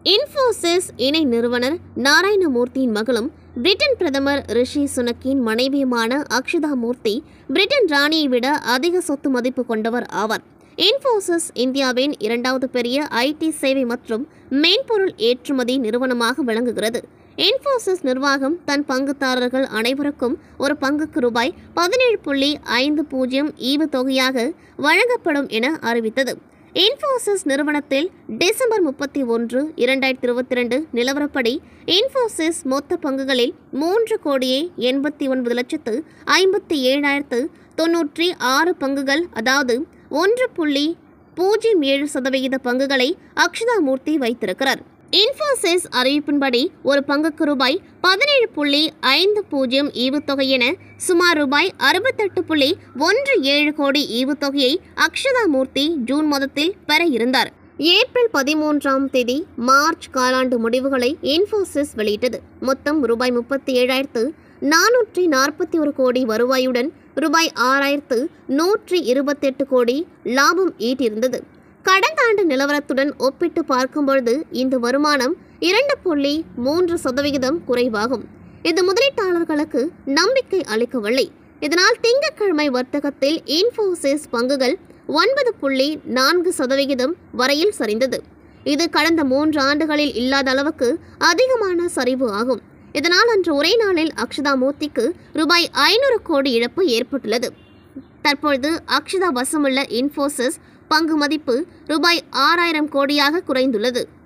இன்ஃபோசிஸ் இணை நிறுவனர் நாராயணமூர்த்தியின் மகளும் பிரிட்டன் பிரதமர் ரிஷி சுனக்கின் மனைவியுமான அக்ஷதா மூர்த்தி பிரிட்டன் ராணியை விட அதிக சொத்து மதிப்பு கொண்டவர் ஆவார் இன்ஃபோசிஸ் இந்தியாவின் இரண்டாவது பெரிய ஐடி சேவை மற்றும் மென்பொருள் ஏற்றுமதி நிறுவனமாக விளங்குகிறது இன்ஃபோசிஸ் நிர்வாகம் தன் பங்குதாரர்கள் அனைவருக்கும் ஒரு பங்குக்கு ரூபாய் பதினேழு புள்ளி ஐந்து பூஜ்ஜியம் ஈவுத்தொகையாக வழங்கப்படும் என அறிவித்தது இன்ஃபோசிஸ் நிறுவனத்தில் டிசம்பர் முப்பத்தி ஒன்று இரண்டாயிரத்தி இருபத்தி ரெண்டு நிலவரப்படி இன்ஃபோசிஸ் மொத்த பங்குகளில் மூன்று கோடியே எண்பத்தி ஒன்பது லட்சத்து ஐம்பத்தி ஏழாயிரத்து தொன்னூற்றி ஆறு பங்குகள் அதாவது ஒன்று புள்ளி பூஜ்ஜியம் ஏழு சதவிகித பங்குகளை அக்ஷதா மூர்த்தி வைத்திருக்கிறார் இன்ஃபோசிஸ் அறிவிப்பின்படி ஒரு பங்குக்கு ரூபாய் பதினேழு புள்ளி ஐந்து பூஜ்ஜியம் ஈவுத்தொகை என சுமார் ரூபாய் அறுபத்தெட்டு புள்ளி ஒன்று ஏழு கோடி ஈவுத்தொகையை அக்ஷதா மூர்த்தி ஜூன் மாதத்தில் பெற இருந்தார் ஏப்ரல் பதிமூன்றாம் தேதி மார்ச் காலாண்டு முடிவுகளை இன்ஃபோசிஸ் வெளியிட்டது மொத்தம் ரூபாய் முப்பத்தி ஏழாயிரத்து நானூற்றி நாற்பத்தி ஒரு கோடி வருவாயுடன் ரூபாய் ஆறாயிரத்து நூற்றி இருபத்தெட்டு கோடி லாபம் ஈட்டியிருந்தது கடந்த ஆண்டு நிலவரத்துடன் ஒப்பிட்டு பார்க்கும்பொழுது இந்த வருமானம் இரண்டு புள்ளி மூன்று சதவிகிதம் குறைவாகும் இது முதலீட்டாளர்களுக்கு நம்பிக்கை அளிக்கவில்லை இதனால் திங்கட்கிழமை வர்த்தகத்தில் இன்ஃபோசிஸ் பங்குகள் ஒன்பது புள்ளி நான்கு சதவிகிதம் வரையில் சரிந்தது இது கடந்த மூன்று ஆண்டுகளில் இல்லாத அளவுக்கு அதிகமான சரிவு ஆகும் இதனால் அன்று ஒரே நாளில் அக்ஷதா மூர்த்திக்கு ரூபாய் ஐநூறு கோடி இழப்பு ஏற்பட்டுள்ளது தற்பொழுது அக்ஷதா வசமுள்ள இன்ஃபோசிஸ் பங்கு மதிப்பு ரூபாய் ஆறாயிரம் கோடியாக குறைந்துள்ளது